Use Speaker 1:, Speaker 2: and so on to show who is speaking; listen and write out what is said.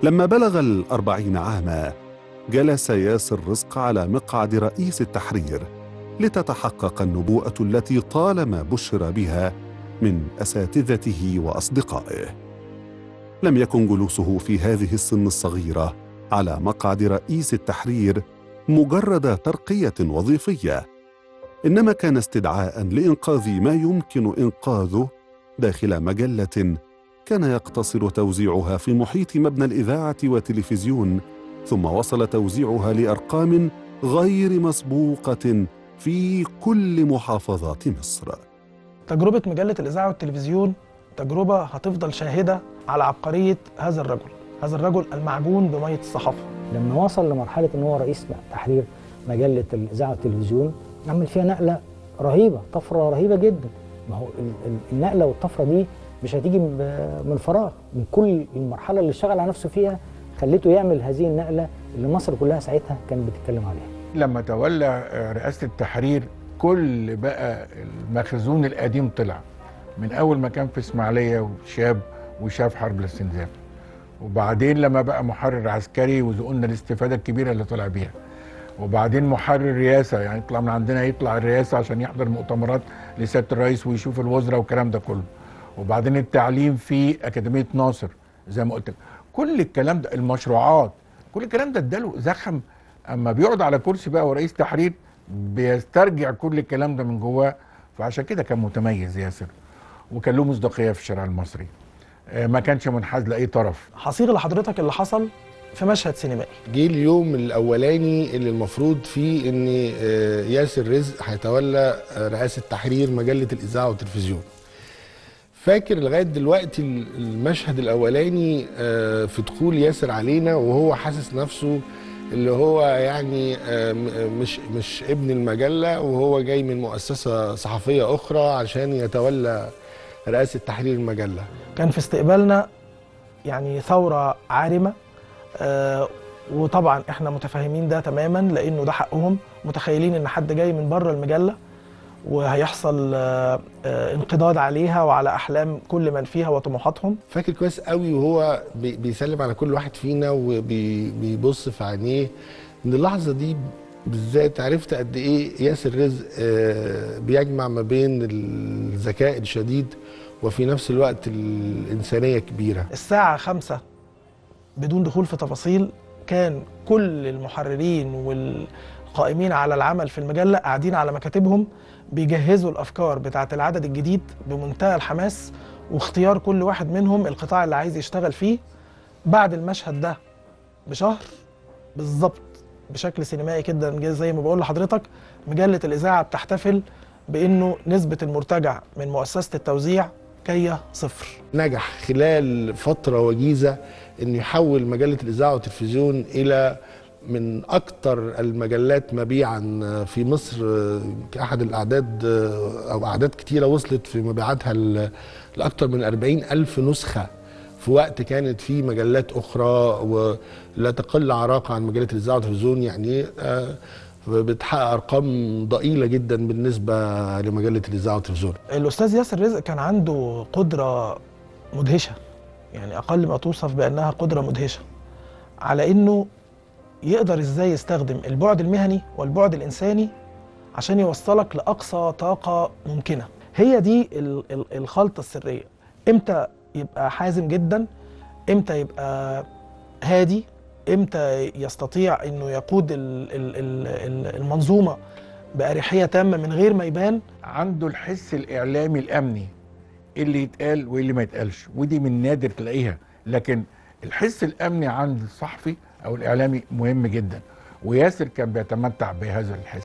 Speaker 1: لما بلغ الأربعين عاما جلس ياسر رزق على مقعد رئيس التحرير لتتحقق النبوءة التي طالما بشر بها من أساتذته وأصدقائه لم يكن جلوسه في هذه السن الصغيرة على مقعد رئيس التحرير مجرد ترقية وظيفية إنما كان استدعاء لإنقاذ ما يمكن إنقاذه داخل مجلة كان يقتصر توزيعها في محيط مبنى الإذاعة والتلفزيون ثم وصل توزيعها لأرقام غير مسبوقة في كل محافظات مصر
Speaker 2: تجربة مجلة الإذاعة والتلفزيون تجربة هتفضل شاهدة على عبقرية هذا الرجل هذا الرجل المعجون بمية الصحافة
Speaker 3: لما وصل لمرحله ان هو رئيس تحرير مجله الاذاعه والتلفزيون عمل فيها نقله رهيبه طفره رهيبه جدا ما هو ال- ال- النقله والطفره دي مش هتيجي ب- من فراغ من كل المرحله اللي اشتغل على نفسه فيها خليته يعمل هذه النقله اللي مصر كلها ساعتها كانت بتتكلم عليها
Speaker 4: لما تولى رئاسة التحرير كل بقى المخزون القديم طلع من أول ما كان في إسماعيلية وشاب وشاف حرب الاستنزاف وبعدين لما بقى محرر عسكري وذقنا الاستفادة الكبيرة اللي طلع بيها وبعدين محرر رئاسة يعني يطلع من عندنا يطلع الرئاسة عشان يحضر مؤتمرات لسيادة الرئيس ويشوف الوزراء والكلام ده كله وبعدين التعليم في أكاديمية ناصر زي ما قلت لك كل الكلام ده المشروعات كل الكلام ده اداله زخم اما بيقعد على كرسي بقى ورئيس تحرير بيسترجع كل الكلام ده من جواه فعشان كده كان متميز ياسر وكان له مصداقيه في الشارع المصري آه، ما كانش منحاز لاي طرف
Speaker 2: هصيغ لحضرتك اللي حصل في مشهد سينمائي
Speaker 5: جه اليوم الاولاني اللي المفروض فيه ان آه، ياسر رزق هيتولى آه، رئاسه تحرير مجله الاذاعه والتلفزيون فاكر لغايه دلوقتي المشهد الاولاني آه، في دخول ياسر علينا وهو حاسس نفسه اللي هو يعني آه، م- مش مش ابن المجله وهو جاي من مؤسسه صحفيه اخرى عشان يتولى رئاسه تحرير المجله
Speaker 2: كان في استقبالنا يعني ثورة عارمة آه وطبعا احنا متفاهمين ده تماما لانه ده حقهم متخيلين ان حد جاي من بره المجلة وهيحصل آه آه انقضاض عليها وعلى احلام كل من فيها وطموحاتهم
Speaker 5: فاكر كويس قوي وهو بي- بيسلم على كل واحد فينا وبيبص في عينيه من اللحظه دي بالذات عرفت قد ايه ياسر رزق آه، بيجمع ما بين الذكاء الشديد وفي نفس الوقت الانسانيه كبيره
Speaker 2: الساعة خمسة بدون دخول في تفاصيل كان كل المحررين والقائمين على العمل في المجلة قاعدين على مكاتبهم بيجهزوا الأفكار بتاعة العدد الجديد بمنتهى الحماس واختيار كل واحد منهم القطاع اللي عايز يشتغل فيه بعد المشهد ده بشهر بالظبط بشكل سينمائي كده زي ما بقول لحضرتك مجلة الإذاعة بتحتفل بأنه نسبة المرتجع من مؤسسة التوزيع كي صفر
Speaker 5: نجح خلال فتره وجيزه انه يحول مجله الاذاعه والتلفزيون الى من اكثر المجلات مبيعا في مصر كاحد الاعداد او اعداد كتيره وصلت في مبيعاتها ل- لاكثر من 40 الف نسخه في وقت كانت في مجلات اخرى ولا تقل عراقه عن مجله الاذاعه والتلفزيون يعني آه، بتحقق ارقام ضئيله جدا بالنسبه لمجله الاذاعه والتلفزيون
Speaker 2: الاستاذ ياسر رزق كان عنده قدره مدهشه يعني اقل ما توصف بانها قدره مدهشه على انه يقدر ازاي يستخدم البعد المهني والبعد الانساني عشان يوصلك لاقصى طاقه ممكنه هي دي ال- ال- الخلطه السريه امتى يبقى حازم جدا امتى يبقى هادي امتى يستطيع انه يقود ال- ال- ال- ال- المنظومه باريحيه تامه من غير ما يبان
Speaker 4: عنده الحس الاعلامي الامني اللي يتقال واللي ما يتقالش ودي من نادر تلاقيها لكن الحس الامني عند الصحفي او الاعلامي مهم جدا وياسر كان بيتمتع بهذا الحس